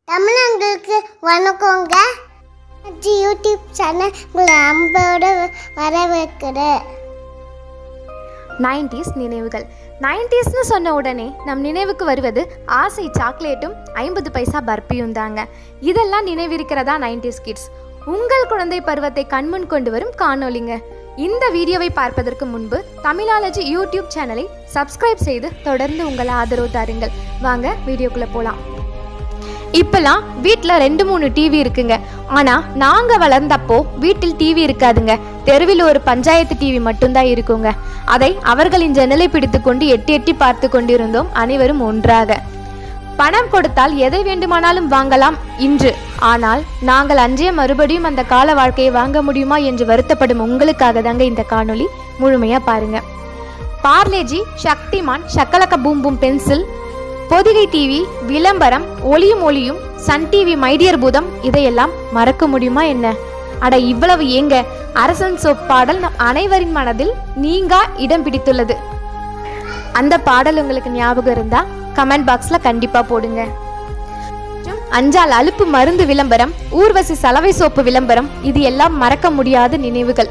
தமிழங்களுக்கு வணக்கங்க அஜி YouTube channel உங்களை அன்போடு வரவேற்கிறேன் நைன்டிஸ் நினைவுகள் நைன்டிஸ்னு சொன்ன உடனே நம் நினைவுக்கு வருவது ஆசை சாக்லேட்டும் ஐம்பது பைசா பர்பியும் தாங்க இதெல்லாம் நினைவிருக்கிறதா நைன்டிஸ் கிட்ஸ் உங்கள் குழந்தை பருவத்தை கண்முன் கொண்டு வரும் காணொளிங்க இந்த வீடியோவை பார்ப்பதற்கு முன்பு தமிழாலஜி யூடியூப் சேனலை சப்ஸ்கிரைப் செய்து தொடர்ந்து உங்கள் ஆதரவு தாருங்கள் வாங்க வீடியோக்குள்ளே போகலாம் இப்பெல்லாம் வீட்டில் ரெண்டு மூணு டிவி இருக்குங்க ஆனால் நாங்கள் வளர்ந்தப்போ வீட்டில் டிவி இருக்காதுங்க தெருவில் ஒரு பஞ்சாயத்து டிவி மட்டும்தான் இருக்குங்க அதை அவர்களின் ஜன்னலை பிடித்து கொண்டு எட்டி எட்டி பார்த்து கொண்டிருந்தோம் அனைவரும் ஒன்றாக பணம் கொடுத்தால் எதை வேண்டுமானாலும் வாங்கலாம் இன்று ஆனால் நாங்கள் அன்றே மறுபடியும் அந்த கால வாழ்க்கையை வாங்க முடியுமா என்று வருத்தப்படும் உங்களுக்காக தாங்க இந்த காணொளி முழுமையா பாருங்க Parle G Shaktimaan Shakalaka boom boom pencil Podhigai TV விளம்பரம் ஒளியும் ஒளியும் சன் டிவி மைடியர் பூதம் இதையெல்லாம் மறக்க முடியுமா என்ன அட இவ்வளவு ஏங்க அரசன் சோப் பாடல் நம் அனைவரின் மனதில் நீங்கா இடம் பிடித்துள்ளது அந்த பாடல் உங்களுக்கு ஞாபகம் இருந்தா கமெண்ட் பாக்ஸ்ல கண்டிப்பா போடுங்க மற்றும் அஞ்சால் அலுப்பு மருந்து விளம்பரம் ஊர்வசி சலவை சோப்பு விளம்பரம் இது எல்லாம் மறக்க முடியாத நினைவுகள்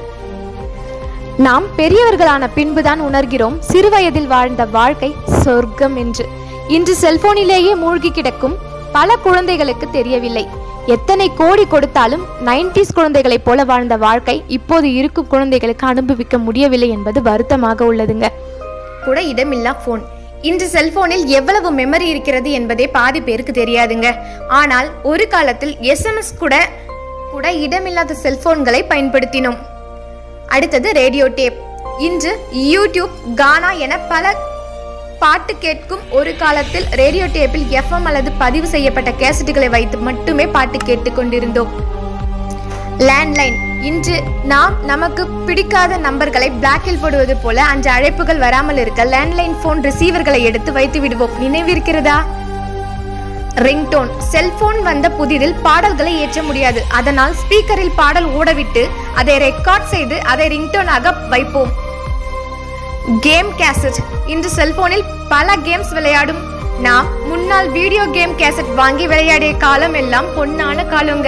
நாம் பெரியவர்களான பின்புதான் உணர்கிறோம் சிறுவயதில் வாழ்ந்த வாழ்க்கை சொர்க்கம் என்று இன்று செல்போனிலேயே மூழ்கி கிடக்கும் பல குழந்தைகளுக்கு தெரியவில்லை எத்தனை கோடி கொடுத்தாலும் நைன்டிஸ் குழந்தைகளைப் போல வாழ்ந்த வாழ்க்கை இப்போது இருக்கும் குழந்தைகளுக்கு அனுபவிக்க முடியவில்லை என்பது வருத்தமாக உள்ளதுங்க கூட இடமில்லா ஃபோன் இன்று செல்போனில் எவ்வளவு மெமரி இருக்கிறது என்பதே பாதி பேருக்கு தெரியாதுங்க ஆனால் ஒரு காலத்தில் எஸ்எம்எஸ் கூட கூட இடமில்லாத செல்போன்களை பயன்படுத்தினோம் அடுத்தது ரேடியோ டேப் இன்று யூடியூப் கானா என பல பாட்டு கேட்கும் ஒரு காலத்தில் ரேடியோ டேப்பில் எஃப்எம் அல்லது பதிவு செய்யப்பட்ட கேசட்டுகளை வைத்து மட்டுமே பாட்டு கேட்டுக்கொண்டிருந்தோம் லேண்ட்லைன் இன்று நாம் நமக்கு பிடிக்காத நம்பர்களை பிளாக்கில் போடுவது போல அன்று அழைப்புகள் வராமல் இருக்க லேண்ட்லைன் போன் ரிசீவர்களை எடுத்து வைத்து விடுவோம் நினைவிருக்கிறதா ரிங்டோன் செல்போன் வந்த புதிதில் பாடல்களை ஏற்ற முடியாது அதனால் ஸ்பீக்கரில் பாடல் ஓடவிட்டு அதை ரெக்கார்ட் செய்து அதை ரிங்டோனாக வைப்போம் கேம் கேசட் இன்று செல்போனில் பல கேம்ஸ் விளையாடும் நாம் முன்னால் வீடியோ கேம் கேசட் வாங்கி விளையாடிய காலம் எல்லாம் பொன்னான காலங்க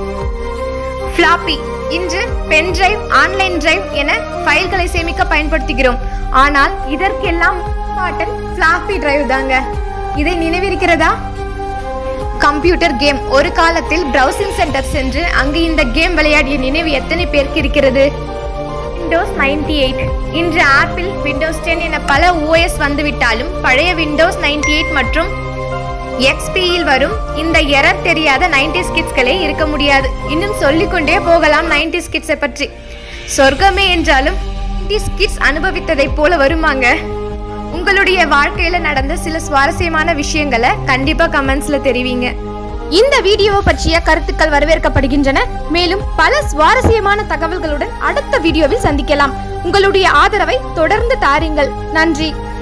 ஃப்ளாப்பி இன்று பென் டிரைவ் ஆன்லைன் டிரைவ் என ஃபைல்களை சேமிக்க பயன்படுத்துகிறோம் ஆனால் இதற்கெல்லாம் பாட்டன் ஃப்ளாப்பி டிரைவ் தாங்க இதை நினைவிருக்கிறதா கம்ப்யூட்டர் கேம் ஒரு காலத்தில் பிரவுசிங் சென்டர் சென்று அங்கு இந்த கேம் விளையாடிய நினைவு எத்தனை பேருக்கு இருக்கிறது விண்டோஸ் நைன்டி எயிட் இன்று ஆப்பிள் விண்டோஸ் டென் என பல ஓஎஸ் வந்துவிட்டாலும் பழைய விண்டோஸ் நைன்டி எயிட் மற்றும் எக்ஸ்பியில் வரும் இந்த எரர் தெரியாத நைன்டி கிட்ஸ்களே இருக்க முடியாது இன்னும் சொல்லிக்கொண்டே போகலாம் நைன்டி கிட்ஸை பற்றி சொர்க்கமே என்றாலும் நைன்டி கிட்ஸ் அனுபவித்ததைப் போல வருமாங்க உங்களுடைய வாழ்க்கையில நடந்த சில சுவாரஸ்யமான விஷயங்களை கண்டிப்பா கமெண்ட்ஸ்ல தெரிவிங்க இந்த வீடியோவை பற்றிய கருத்துக்கள் வரவேற்கப்படுகின்றன மேலும் பல சுவாரஸ்யமான தகவல்களுடன் அடுத்த வீடியோவில் சந்திக்கலாம் உங்களுடைய ஆதரவை தொடர்ந்து தாருங்கள் நன்றி